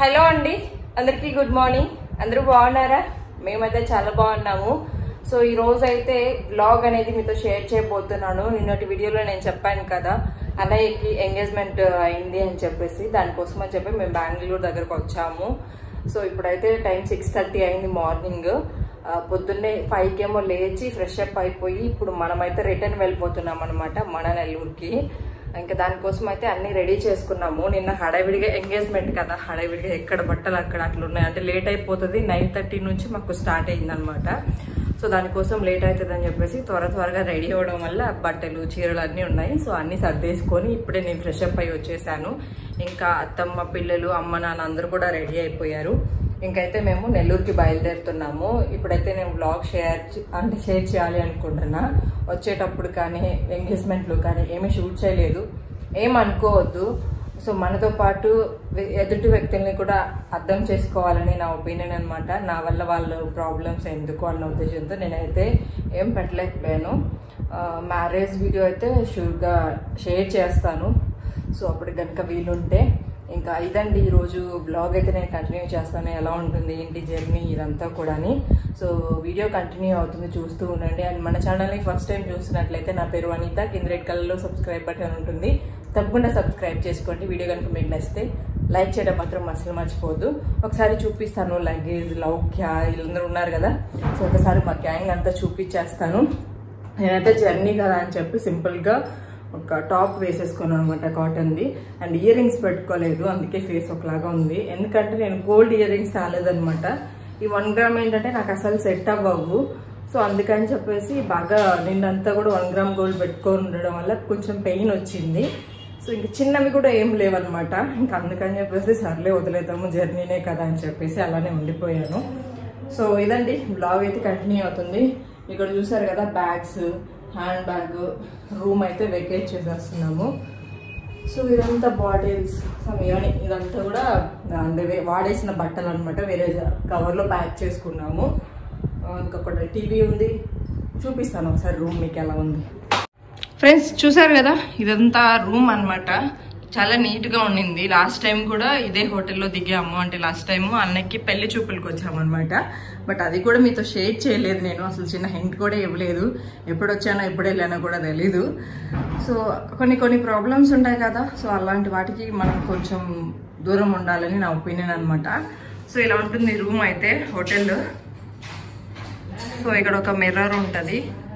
Hello అండి అందరికీ good morning అందరూ బాగున్నారా మేమైతే చాలా బాగున్నాము సో ఈ రోజు అయితే బ్లాగ్ అనేది మీతో షేర్ చేయబోతున్నాను నిన్నటి వీడియోలో నేను చెప్పాను కదా అన్నయ్యకి ఎంగేజ్మెంట్ అయింది అని చెప్పేసి దానికోసం అని చెప్పి మేము బెంగళూరు దగ్గరకు వచ్చాము సో ఇప్పుడైతే టైం సిక్స్ థర్టీ అయింది మార్నింగ్ ఆ, పొద్దున్నే ఫైవ్ ఏమో లేచి ఫ్రెష్ అప్ అయిపోయి ఇప్పుడు మనమైతే రిటర్న్ వెళ్ళిపోతున్నాం అనమాట మన నెల్లూరుకి ఇంకా దానికోసం అయితే అన్ని రెడీ చేసుకున్నాము నిన్న హడావిడిగా ఎంగేజ్మెంట్ కదా హడావిడిగా ఎక్కడ బట్టలు అక్కడ అట్లా ఉన్నాయి అంటే లేట్ అయిపోతుంది నైన్ థర్టీ నుంచి మాకు స్టార్ట్ అయిందనమాట సో దానికోసం లేట్ అవుతుంది అని చెప్పేసి త్వర త్వరగా రెడీ అవ్వడం వల్ల బట్టలు చీరలు అన్నీ ఉన్నాయి సో అన్నీ సర్దేసుకొని ఇప్పుడే నేను ఫ్రెష్ అప్ అయి వచ్చేసాను ఇంకా అత్తమ్మ పిల్లలు అమ్మ నాన్న అందరూ కూడా రెడీ అయిపోయారు ఇంకైతే మేము నెల్లూరుకి బయలుదేరుతున్నాము ఇప్పుడైతే నేను బ్లాగ్ షేర్ చే- అంటే షేర్ చేయాలి అనుకుంటున్నా వచ్చేటప్పుడు కానీ ఎంగేజ్మెంట్లు కానీ ఏమీ షూట్ చేయలేదు ఏం అనుకోవద్దు సో మనతో పాటు వె- ఎదుటి వ్యక్తుల్ని కూడా అర్థం చేసుకోవాలని నా ఒపీనియన్ అనమాట నా వల్ల వాళ్ళ ప్రాబ్లమ్స్ ఎందుకు అన్న ఉద్దేశంతో నేనైతే ఏం పెట్టలేకపోయాను మ్యారేజ్ వీడియో అయితే షూర్గా షేర్ చేస్తాను సో అప్పుడు కనుక వీలుంటే ఇంకా ఇదండి ఈరోజు బ్లాగ్ అయితే నేను కంటిన్యూ చేస్తాను ఎలా ఉంటుంది ఏంటి జర్నీ ఇదంతా కూడాని సో వీడియో కంటిన్యూ అవుతుంది చూస్తూ ఉండండి అండ్ మన ఛానల్ని ఫస్ట్ టైం చూసినట్లయితే నా పేరు అనిత కింద రెడ్ కలర్లో సబ్స్క్రైబ్ బటన్ ఉంటుంది తప్పకుండా సబ్స్క్రైబ్ చేసుకోండి వీడియో కనుక మీకు నచ్చితే లైక్ చేయడం మాత్రం అసలు మర్చిపోవద్దు ఒకసారి చూపిస్తాను లగేజ్ లౌక్య వీళ్ళందరూ ఉన్నారు కదా సో ఒకసారి మా గ్యాంగ్ అంతా చూపించేస్తాను నేనైతే జర్నీ కదా అని చెప్పి సింపుల్గా ఒక టాప్ వేసేసుకున్నాను అనమాట కాటన్ది అండ్ ఇయర్ రింగ్స్ పెట్టుకోలేదు అందుకే ఫేస్ ఒకలాగా ఉంది ఎందుకంటే నేను గోల్డ్ ఇయర్ రింగ్స్ రాలేదనమాట ఈ వన్ గ్రామ్ ఏంటంటే నాకు అసలు సెట్ అవ్వవు సో అందుకని చెప్పేసి బాగా నిన్నంతా కూడా వన్ గ్రామ్ గోల్డ్ పెట్టుకొని ఉండడం వల్ల కొంచెం పెయిన్ వచ్చింది సో ఇంక చిన్నవి కూడా ఏం లేవన్నమాట ఇంకా అందుకని చెప్పేసి సర్లే వదిలేద్దాము జర్నీనే కదా అని చెప్పేసి అలానే ఉండిపోయాను సో ఇదండి బ్లాగ్ అయితే కంటిన్యూ అవుతుంది ఇక్కడ చూసారు కదా బ్యాగ్స్ హ్యాండ్ బ్యాగ్ రూమ్ అయితే వెకేట్ చేసేస్తున్నాము సో ఇదంతా బాటిల్స్ సమయాని ఇదంతా కూడా అంటే వే- వాడేసిన బట్టలు అనమాట వేరే కవర్లో ప్యాక్ చేసుకున్నాము ఆ, ఇంకొకటి టీవీ ఉంది చూపిస్తాను ఒకసారి రూమ్ మీకు ఎలా ఉంది ఫ్రెండ్స్ చూసారు కదా ఇదంతా రూమ్ అన్నమాట చాలా నీట్ గా ఉండింది లాస్ట్ టైం కూడా ఇదే హోటల్లో దిగాము అంటే లాస్ట్ టైం అన్నకి పెళ్లి చూపులకు వచ్చామన్నమాట బట్ అది కూడా మీతో షేర్ చేయలేదు నేను అసలు చిన్న హింట్ కూడా ఇవ్వలేదు ఎప్పుడు వచ్చానో ఎప్పుడు వెళ్ళానో కూడా తెలీదు సో కొన్ని కొన్ని ప్రాబ్లమ్స్ ఉంటాయి కదా సో అలాంటి వాటికి మనం కొంచెం దూరం ఉండాలని నా ఒపీనియన్ అనమాట సో ఇలా ఉంటుంది రూమ్ అయితే హోటల్ సో ఇక్కడ ఒక మిర్రర్ ఉంటుంది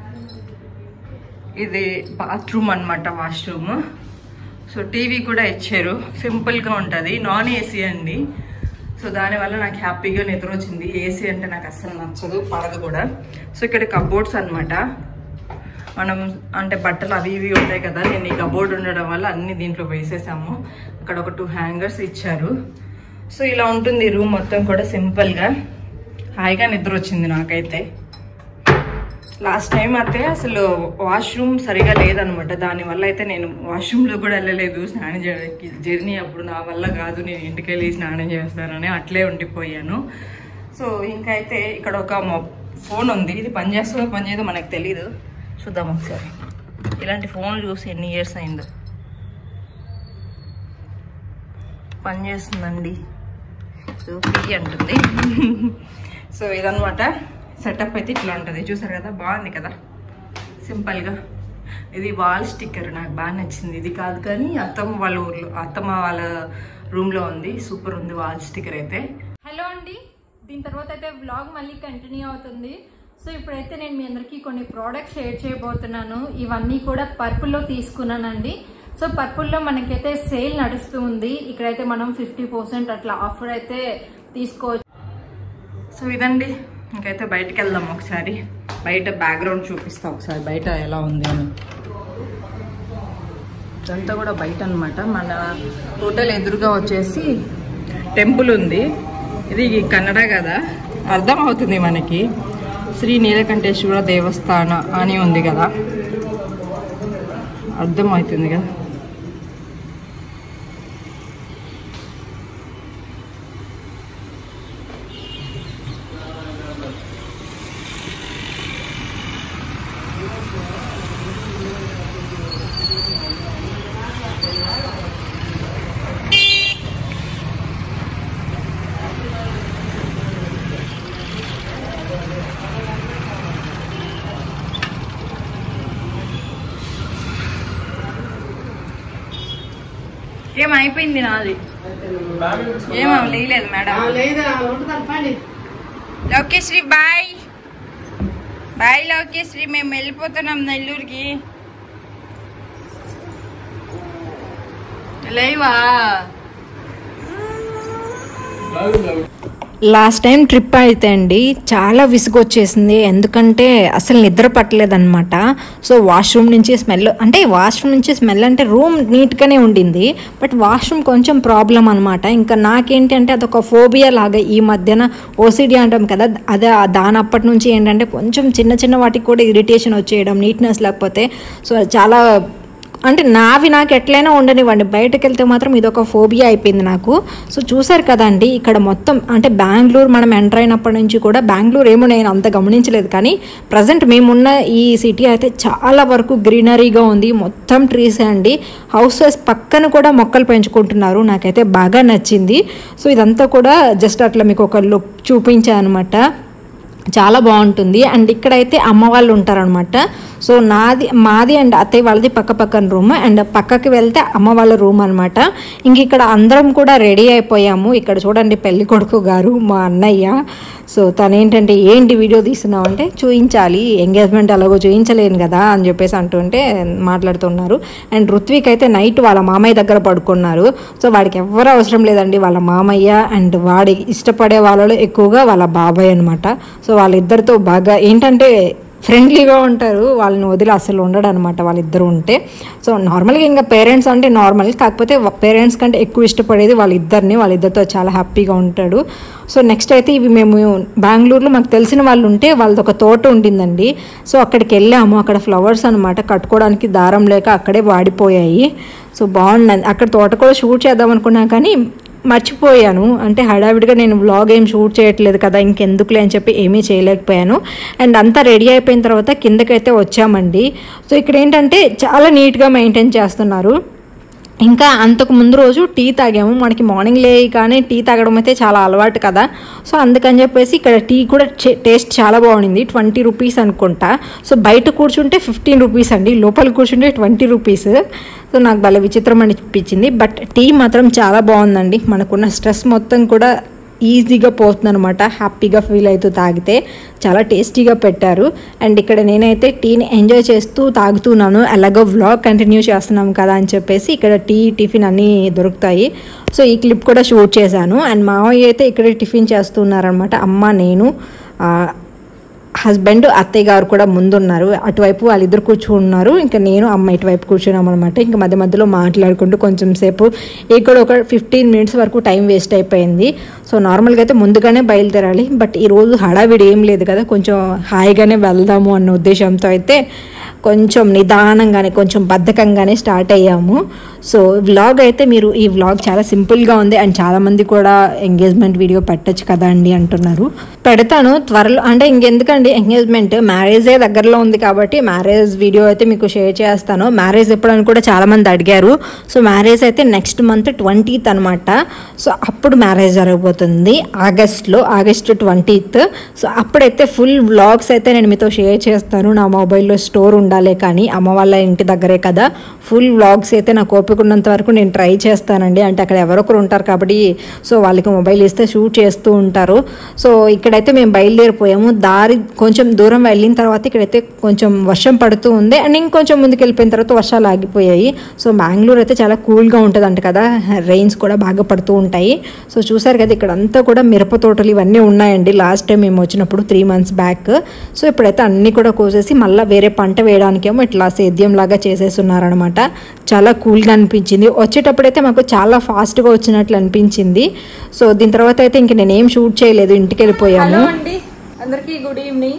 ఇది బాత్రూమ్ అన్నమాట వాష్రూమ్ సో టీవీ కూడా ఇచ్చారు సింపుల్గా ఉంటుంది నాన్ ఏసీ అండి సో దానివల్ల నాకు హ్యాపీగా నిద్ర వచ్చింది ఏసీ అంటే నాకు అస్సలు నచ్చదు పడదు కూడా సో ఇక్కడ కబోర్డ్స్ అన్నమాట మనం అంటే బట్టలు అవి ఇవి ఉంటాయి కదా నేను ఈ కబోర్డ్ ఉండడం వల్ల అన్ని దీంట్లో వేసేసాము అక్కడ ఒక టూ హ్యాంగర్స్ ఇచ్చారు సో ఇలా ఉంటుంది రూమ్ మొత్తం కూడా సింపుల్గా హాయిగా నిద్ర వచ్చింది నాకైతే లాస్ట్ టైం అయితే అసలు వాష్రూమ్ సరిగా లేదనమాట దానివల్ల అయితే నేను వాష్రూమ్లో కూడా వెళ్ళలేదు స్నానం చేయడానికి జర్నీ అప్పుడు నా వల్ల కాదు నేను ఇంటికి వెళ్ళి స్నానం చేస్తానని అట్లే ఉండిపోయాను సో ఇంకా అయితే ఇక్కడ ఒక ఫోన్ ఉంది ఇది పని చేస్తుందో పని చేయదో మనకు తెలీదు చూద్దాం ఒకసారి ఇలాంటి ఫోన్ చూసి ఎన్ని ఇయర్స్ అయిందో పని చేస్తుందండి ఫ్రీ అంటుంది సో ఇదనమాట సెటప్ అయితే ఇట్లా ఉంటుంది చూసారు కదా బాగుంది కదా సింపుల్గా ఇది వాల్ స్టిక్కర్ నాకు బాగా నచ్చింది ఇది కాదు కానీ అత్తమ్మ వాళ్ళ ఊర్లో అత్తమ్మ వాళ్ళ రూమ్లో ఉంది సూపర్ ఉంది వాల్ స్టిక్కర్ అయితే హలో అండి దీని తర్వాత అయితే వ్లాగ్ మళ్ళీ కంటిన్యూ అవుతుంది సో ఇప్పుడైతే నేను మీ అందరికీ కొన్ని ప్రోడక్ట్స్ షేర్ చేయబోతున్నాను ఇవన్నీ కూడా పర్పుల్లో తీసుకున్నానండి సో పర్పుల్లో మనకైతే సేల్ నడుస్తూ ఉంది ఇక్కడైతే మనం ఫిఫ్టీ పర్సెంట్ అట్లా ఆఫర్ అయితే తీసుకోవచ్చు సో ఇదండి ఇంకైతే బయటకు వెళ్దాం ఒకసారి బయట బ్యాక్గ్రౌండ్ చూపిస్తా ఒకసారి బయట ఎలా ఉంది అని ఇదంతా కూడా బయట అనమాట మన హోటల్ ఎదురుగా వచ్చేసి టెంపుల్ ఉంది ఇది కన్నడ కదా అర్థం అవుతుంది మనకి శ్రీ నీలకంఠేశ్వర దేవస్థాన అని ఉంది కదా అర్థం అవుతుంది కదా ఏం అయిపోయింది నాది ఏమో లేదు మేడం లేదా ఉంటుంది పని లోకేశ్రీ బాయ్ బాయ్ లోకేశ్రీ మేము వెళ్ళిపోతున్నాం నెల్లూరుకి లేవా లాస్ట్ టైం ట్రిప్ అయితే అండి చాలా విసుగు వచ్చేసింది ఎందుకంటే అసలు నిద్ర పట్టలేదన్నమాట సో వాష్రూమ్ నుంచి స్మెల్ అంటే వాష్రూమ్ నుంచి స్మెల్ అంటే రూమ్ నీట్గానే ఉండింది బట్ వాష్రూమ్ కొంచెం ప్రాబ్లం అనమాట ఇంకా నాకేంటి అంటే అదొక ఫోబియా లాగా ఈ మధ్యన ఓసిడి అంటాం కదా అదే దాని అప్పటి నుంచి ఏంటంటే కొంచెం చిన్న చిన్న వాటికి కూడా ఇరిటేషన్ వచ్చేయడం నీట్నెస్ లేకపోతే సో చాలా అంటే నావి నాకు ఎట్లయినా ఉండనివ్వండి బయటకు వెళ్తే మాత్రం ఇది ఒక ఫోబియా అయిపోయింది నాకు సో చూసారు కదండి ఇక్కడ మొత్తం అంటే బెంగళూరు మనం ఎంటర్ అయినప్పటి నుంచి కూడా బెంగళూరు ఏమో నేను అంత గమనించలేదు కానీ ప్రజెంట్ మేమున్న ఈ సిటీ అయితే చాలా వరకు గ్రీనరీగా ఉంది మొత్తం ట్రీస్ అండి హౌసెస్ పక్కన కూడా మొక్కలు పెంచుకుంటున్నారు నాకైతే బాగా నచ్చింది సో ఇదంతా కూడా జస్ట్ అట్లా మీకు ఒక లుక్ చూపించాను అనమాట చాలా బాగుంటుంది అండ్ ఇక్కడైతే అమ్మ వాళ్ళు ఉంటారనమాట సో నాది మాది అండ్ అత్తయ్య వాళ్ళది పక్క పక్కన రూమ్ అండ్ పక్కకి వెళ్తే అమ్మ వాళ్ళ రూమ్ అనమాట ఇంక ఇక్కడ అందరం కూడా రెడీ అయిపోయాము ఇక్కడ చూడండి పెళ్లి కొడుకు గారు మా అన్నయ్య సో తను ఏంటంటే ఏంటి వీడియో తీస్తున్నావు అంటే చూపించాలి ఎంగేజ్మెంట్ అలాగో చూపించలేను కదా అని చెప్పేసి అంటుంటే మాట్లాడుతున్నారు అండ్ ఋత్విక్ అయితే నైట్ వాళ్ళ మామయ్య దగ్గర పడుకున్నారు సో వాడికి ఎవరు అవసరం లేదండి వాళ్ళ మామయ్య అండ్ వాడి ఇష్టపడే వాళ్ళలో ఎక్కువగా వాళ్ళ బాబాయ్ అనమాట సో వాళ్ళిద్దరితో బాగా ఏంటంటే ఫ్రెండ్లీగా ఉంటారు వాళ్ళని వదిలి అసలు ఉండడు అనమాట వాళ్ళిద్దరు ఉంటే సో నార్మల్గా ఇంకా పేరెంట్స్ అంటే నార్మల్ కాకపోతే పేరెంట్స్ కంటే ఎక్కువ ఇష్టపడేది వాళ్ళిద్దరిని వాళ్ళిద్దరితో చాలా హ్యాపీగా ఉంటాడు సో నెక్స్ట్ అయితే ఇవి మేము బెంగళూరులో మాకు తెలిసిన వాళ్ళు ఉంటే వాళ్ళది ఒక తోట ఉండిందండి సో అక్కడికి వెళ్ళాము అక్కడ ఫ్లవర్స్ అనమాట కట్టుకోవడానికి దారం లేక అక్కడే వాడిపోయాయి సో బాగుంది అక్కడ తోట కూడా షూట్ చేద్దాం అనుకున్నాం కానీ మర్చిపోయాను అంటే హడావిడిగా నేను వ్లాగ్ ఏం షూట్ చేయట్లేదు కదా ఇంకెందుకులే అని చెప్పి ఏమీ చేయలేకపోయాను అండ్ అంతా రెడీ అయిపోయిన తర్వాత కిందకైతే వచ్చామండి సో ఇక్కడ ఏంటంటే చాలా నీట్గా మెయింటైన్ చేస్తున్నారు ఇంకా అంతకు ముందు రోజు టీ తాగాము మనకి మార్నింగ్ లేగానే టీ తాగడం అయితే చాలా అలవాటు కదా సో అందుకని చెప్పేసి ఇక్కడ టీ కూడా టేస్ట్ చాలా బాగుంది ట్వంటీ రూపీస్ అనుకుంటా సో బయట కూర్చుంటే ఫిఫ్టీన్ రూపీస్ అండి లోపల కూర్చుంటే ట్వంటీ రూపీస్ సో నాకు భలే విచిత్రం అనిపించింది బట్ టీ మాత్రం చాలా బాగుందండి మనకున్న స్ట్రెస్ మొత్తం కూడా ఈజీగా పోతుంది అనమాట హ్యాపీగా ఫీల్ అవుతూ తాగితే చాలా టేస్టీగా పెట్టారు అండ్ ఇక్కడ నేనైతే టీని ఎంజాయ్ చేస్తూ తాగుతున్నాను అలాగో వ్లాగ్ కంటిన్యూ చేస్తున్నాం కదా అని చెప్పేసి ఇక్కడ టీ టిఫిన్ అన్నీ దొరుకుతాయి సో ఈ క్లిప్ కూడా షూట్ చేశాను అండ్ మావయ్య అయితే ఇక్కడ టిఫిన్ చేస్తున్నారనమాట అమ్మ నేను ఆ, హస్బెండ్ అత్తయ్య గారు కూడా ముందున్నారు అటువైపు వాళ్ళిద్దరు కూర్చున్నారు ఇంకా నేను అమ్మ ఇటువైపు కూర్చున్నాం అనమాట ఇంకా మధ్య మధ్యలో మాట్లాడుకుంటూ కొంచెం సేపు ఇక్కడ ఒక ఫిఫ్టీన్ మినిట్స్ వరకు టైం వేస్ట్ అయిపోయింది సో నార్మల్గా అయితే ముందుగానే బయలుదేరాలి బట్ ఈరోజు హడావిడి ఏం లేదు కదా కొంచెం హాయిగానే వెళ్దాము అన్న ఉద్దేశంతో అయితే కొంచెం నిదానంగానే కొంచెం బద్ధకంగానే స్టార్ట్ అయ్యాము సో వ్లాగ్ అయితే మీరు ఈ వ్లాగ్ చాలా సింపుల్గా ఉంది అండ్ చాలామంది కూడా ఎంగేజ్మెంట్ వీడియో పెట్టచ్చు కదా అండి అంటున్నారు పెడతాను త్వరలో అంటే ఇంకెందుకండి ఎంగేజ్మెంట్ మ్యారేజే దగ్గరలో ఉంది కాబట్టి మ్యారేజ్ వీడియో అయితే మీకు షేర్ చేస్తాను మ్యారేజ్ ఎప్పుడని కూడా చాలామంది అడిగారు సో మ్యారేజ్ అయితే నెక్స్ట్ మంత్ ట్వంటీత్ అనమాట సో అప్పుడు మ్యారేజ్ జరగబోతుంది ఆగస్ట్లో ఆగస్ట్ ట్వంటీత్ సో అప్పుడైతే ఫుల్ వ్లాగ్స్ అయితే నేను మీతో షేర్ చేస్తాను నా మొబైల్లో స్టోర్ ఉండాలి కానీ అమ్మ వాళ్ళ ఇంటి దగ్గరే కదా ఫుల్ వ్లాగ్స్ అయితే నాకు ఓపిక ఉన్నంత వరకు నేను ట్రై చేస్తానండి అంటే అక్కడ ఎవరొకరు ఉంటారు కాబట్టి సో వాళ్ళకి మొబైల్ ఇస్తే షూట్ చేస్తూ ఉంటారు సో ఇక్కడైతే మేము బయలుదేరిపోయాము దారి కొంచెం దూరం వెళ్ళిన తర్వాత ఇక్కడైతే కొంచెం వర్షం పడుతూ ఉంది అండ్ ఇంకొంచెం ముందుకు వెళ్ళిపోయిన తర్వాత వర్షాలు ఆగిపోయాయి సో బెంగళూరు అయితే చాలా కూల్గా ఉంటుంది అంట కదా రెయిన్స్ కూడా బాగా పడుతూ ఉంటాయి సో చూసారు కదా ఇక్కడ అంతా కూడా మిరప తోటలు ఇవన్నీ ఉన్నాయండి లాస్ట్ టైం మేము వచ్చినప్పుడు త్రీ మంత్స్ బ్యాక్ సో ఇప్పుడైతే అన్నీ కూడా కోసేసి మళ్ళీ వేరే పంట వేయడానికేమో ఇట్లా సేద్యం లాగా చేసేస్తున్నారనమాట చాలా కూల్గా అనిపించింది వచ్చేటప్పుడైతే మాకు చాలా ఫాస్ట్గా వచ్చినట్లు అనిపించింది సో దీని తర్వాత అయితే ఇంక నేనేం షూట్ చేయలేదు ఇంటికి వెళ్ళిపోయాము హలో అండి అందరికీ గుడ్ ఈవినింగ్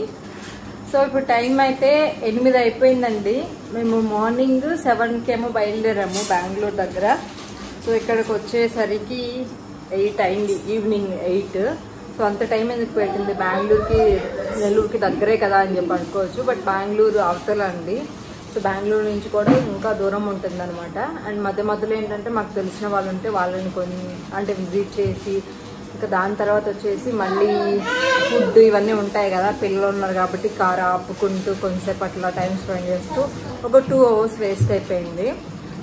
సో ఇప్పుడు టైం అయితే ఎనిమిది అయిపోయిందండి మేము మార్నింగ్ సెవెన్కి ఏమో బయలుదేరాము బెంగళూరు దగ్గర సో ఇక్కడికి వచ్చేసరికి ఎయిట్ అయింది ఈవినింగ్ ఎయిట్ సో అంత టైం ఎందుకు పెట్టింది బెంగళూరుకి నెల్లూరుకి దగ్గరే కదా అని చెప్పి అనుకోవచ్చు బట్ బెంగళూరు అవతల అండి సో బెంగళూరు నుంచి కూడా ఇంకా దూరం ఉంటుంది అనమాట అండ్ మధ్య మధ్యలో ఏంటంటే మాకు తెలిసిన వాళ్ళు ఉంటే వాళ్ళని కొన్ని అంటే విజిట్ చేసి ఇంకా దాని తర్వాత వచ్చేసి మళ్ళీ ఫుడ్ ఇవన్నీ ఉంటాయి కదా పిల్లలు ఉన్నారు కాబట్టి కార్ ఆపుకుంటూ కొంతసేపు అట్లా టైం స్పెండ్ చేస్తూ ఒక టూ అవర్స్ వేస్ట్ అయిపోయింది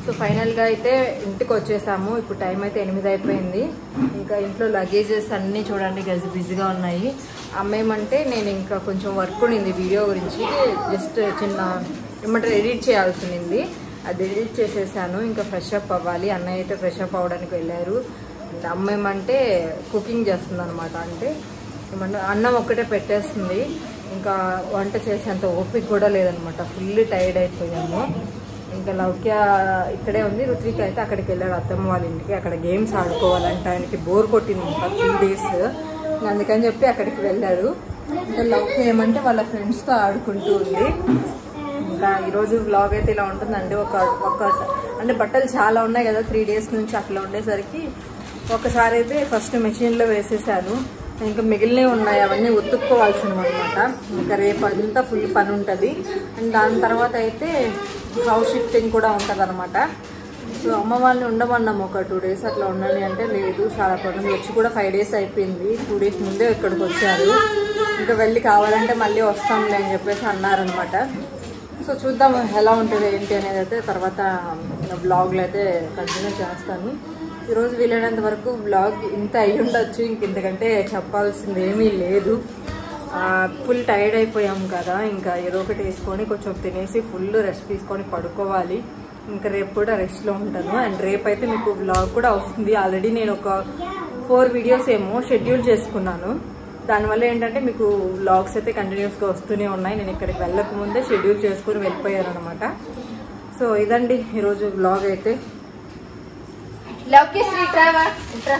సో ఫైనల్గా అయితే ఇంటికి వచ్చేసాము ఇప్పుడు టైం అయితే ఎనిమిది అయిపోయింది ఇంకా ఇంట్లో లగేజెస్ అన్నీ చూడండి గజి బిజీగా ఉన్నాయి అమ్మేమంటే నేను ఇంకా కొంచెం వర్క్ ఉండింది వీడియో గురించి జస్ట్ చిన్న ఏమంటారు ఎడిట్ చేయాల్సి ఉంది అది ఎడిట్ చేసేసాను ఇంకా ఫ్రెష్ అప్ అవ్వాలి అన్నయ్య అయితే ఫ్రెష్ అప్ అవ్వడానికి వెళ్ళారు అండ్ అమ్మ ఏమంటే కుకింగ్ చేస్తుంది అనమాట అంటే ఏమన్నా అన్నం ఒక్కటే పెట్టేస్తుంది ఇంకా వంట చేసేంత ఓపిక కూడా లేదనమాట ఫుల్ టైర్డ్ అయిపోయాము ఇంకా లౌక్య ఇక్కడే ఉంది రుత్విక్ అయితే అక్కడికి వెళ్ళాడు అత్తమ్మ వాళ్ళ ఇంటికి అక్కడ గేమ్స్ ఆడుకోవాలంట ఆయనకి బోర్ కొట్టింది ఇంకా త్రీ డేస్ అందుకని చెప్పి అక్కడికి వెళ్ళాడు ఇంకా లౌక్య ఏమంటే వాళ్ళ ఫ్రెండ్స్తో ఆడుకుంటూ ఉంది ఇంకా ఈరోజు వ్లాగ్ అయితే ఇలా ఉంటుందండి ఒక ఒక అంటే బట్టలు చాలా ఉన్నాయి కదా త్రీ డేస్ నుంచి అట్లా ఉండేసరికి ఒకసారి అయితే ఫస్ట్ మెషిన్లో వేసేసాను ఇంకా మిగిలినవి ఉన్నాయి అవన్నీ ఉతుక్కోవాల్సినవి అనమాట ఇంకా రేపు అంతా ఫుల్ పని ఉంటుంది అండ్ దాని తర్వాత అయితే హౌస్ షిఫ్టింగ్ కూడా ఉంటుంది అనమాట సో అమ్మ వాళ్ళని ఉండమన్నాము ఒక టూ డేస్ అట్లా ఉండండి అంటే లేదు చాలా పనులు వచ్చి కూడా ఫైవ్ డేస్ అయిపోయింది టూ డేస్ ముందే ఇక్కడికి వచ్చారు ఇంకా వెళ్ళి కావాలంటే మళ్ళీ వస్తాంలే అని చెప్పేసి అన్నారనమాట సో చూద్దాం ఎలా ఉంటుంది ఏంటి అనేది అయితే తర్వాత బ్లాగ్లో అయితే కంటిన్యూ చేస్తాను ఈరోజు వీలైనంత వరకు బ్లాగ్ ఇంత అయి ఉండొచ్చు ఇంక ఇంతకంటే చెప్పాల్సింది ఏమీ లేదు ఫుల్ టైర్డ్ అయిపోయాం కదా ఇంకా ఏదో ఒకటి వేసుకొని కొంచెం తినేసి ఫుల్ రెస్ట్ తీసుకొని పడుకోవాలి ఇంకా రేపు కూడా రెస్ట్లో ఉంటాను అండ్ రేపు అయితే మీకు బ్లాగ్ కూడా వస్తుంది ఆల్రెడీ నేను ఒక ఫోర్ వీడియోస్ ఏమో షెడ్యూల్ చేసుకున్నాను దానివల్ల ఏంటంటే మీకు వ్లాగ్స్ అయితే కంటిన్యూస్గా వస్తూనే ఉన్నాయి నేను ఇక్కడికి వెళ్ళక ముందే షెడ్యూల్ చేసుకుని వెళ్ళిపోయాను అనమాట సో ఇదండి ఈరోజు వ్లాగ్ అయితే లవ్కేశ్వరి ట్రావా ఇట్రా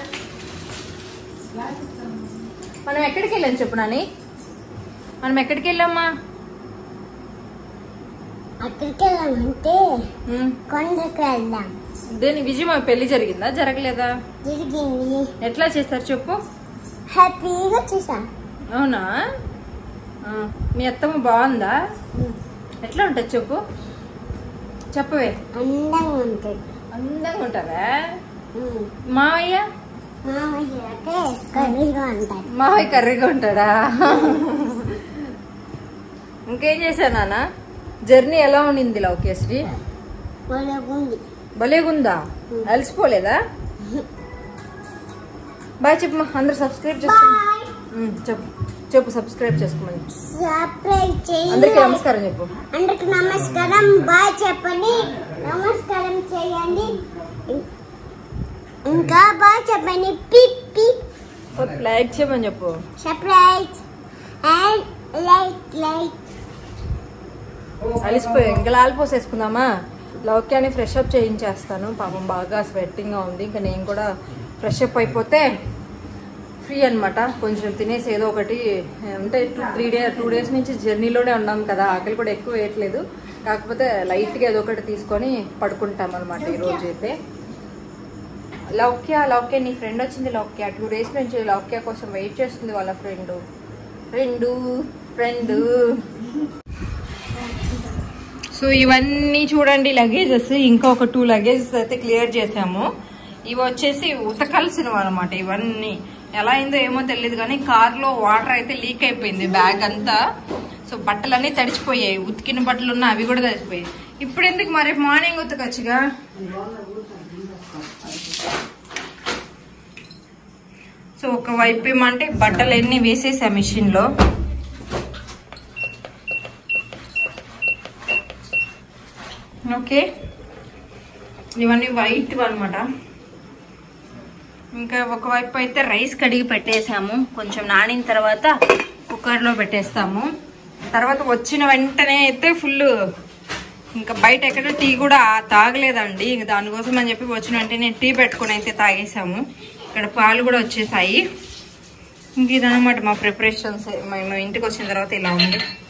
మనం ఎక్కడికి వెళ్ళాం చెప్పు నాని మనం ఎక్కడికి వెళ్ళామ్మా అక్కడికి వెళ్ళామంటే ఉమ్, కొండకి వెళ్దాం దేని విజయమ్మ పెళ్లి జరిగిందా జరగలేదా జరిగింది ఎట్లా చేస్తారు చెప్పు హ్యాపీగా చూసాం అవునా ఆ, మీ అత్తమ్మ బాగుందా ఎట్లా ఉంటుంది చెప్పు చెప్పవే అందంగా ఉంటుంది అందంగా ఉంటారా ఉమ్. మావయ్య మామయ్య అయితే కర్రీగా ఉంటాడు మావయ్య కర్రీగా ఉంటాడా ఇంకేం చేశావు నాన్న జర్నీ ఎలా ఉండింది లౌకేశ్రీ పొలగుంది భలేగుందా అలసిపోలేదా బాయ్ చెప్పు అందరు సబ్స్క్రైబ్ చేసుకో బాయ్ ఉమ్, చెప్పు చెప్పు సబ్స్క్రైబ్ చేసుకోమని సబ్స్క్రైబ్ అందరికీ చేయండి నమస్కారం చెప్పు అందరికి నమస్కారం బాయ్ చెప్పండి నమస్కారం చేయండి ఇం- ఇంకా బాయ్ చెప్పండి పిప్ పిప్ లైక్ చేయమని చెప్పు సర్ప్రైజ్ అండ్ లైక్ లైక్ అలిసిపోయి ఇంకా లాలిపోసేసుకుందామా లౌక్యాన్ని ఫ్రెష్ అప్ చేయించేస్తాను పాపం బాగా స్వెట్టింగ్గా ఉంది ఇంకా నేను కూడా ఫ్రెష్ అప్ అయిపోతే ఫ్రీ అన్నమాట కొంచెం తినేసి ఏదో ఒకటి అంటే త్రీ డే టూ డేస్ నుంచి జర్నీలోనే ఉన్నాం కదా ఆకలి కూడా ఎక్కువ వేయట్లేదు కాకపోతే లైట్గా ఏదో ఒకటి తీసుకొని పడుకుంటాం అనమాట ఈరోజు అయితే లౌక్య లౌక్య నీ ఫ్రెండ్ వచ్చింది లౌక్య టూ డేస్ నుంచి లౌక్య కోసం వెయిట్ చేస్తుంది వాళ్ళ ఫ్రెండ్ ఫ్రెండు ఫ్రెండ్ సో ఇవన్నీ చూడండి లగేజెస్ ఇంకా ఒక టూ లగేజెస్ అయితే క్లియర్ చేసాము ఇవి వచ్చేసి ఉతకాల్సినవి అనమాట ఇవన్నీ ఎలా అయిందో ఏమో తెలియదు కానీ కార్లో వాటర్ అయితే లీక్ అయిపోయింది బ్యాగ్ అంతా సో బట్టలన్నీ తడిచిపోయాయి ఉతికిన బట్టలు ఉన్న అవి కూడా తడిచిపోయాయి ఇప్పుడు ఎందుకు మరి మార్నింగ్ ఉతకచ్చుగా సో ఒక వైపు ఏమంటే బట్టలు ఎన్ని వేసేసా మిషన్ లో ఓకే ఇవన్నీ వైట్ అనమాట ఇంకా ఒకవైపు అయితే రైస్ కడిగి పెట్టేసాము కొంచెం నానిన తర్వాత కుక్కర్లో పెట్టేస్తాము తర్వాత వచ్చిన వెంటనే అయితే ఫుల్ ఇంకా బయట ఎక్కడ టీ కూడా తాగలేదండి ఇంక దానికోసం అని చెప్పి వచ్చిన వెంటనే టీ పెట్టుకొని అయితే తాగేసాము ఇక్కడ పాలు కూడా వచ్చేసాయి ఇంక ఇదనమాట మా ప్రిపరేషన్స్ మేము ఇంటికి వచ్చిన తర్వాత ఇలా ఉంది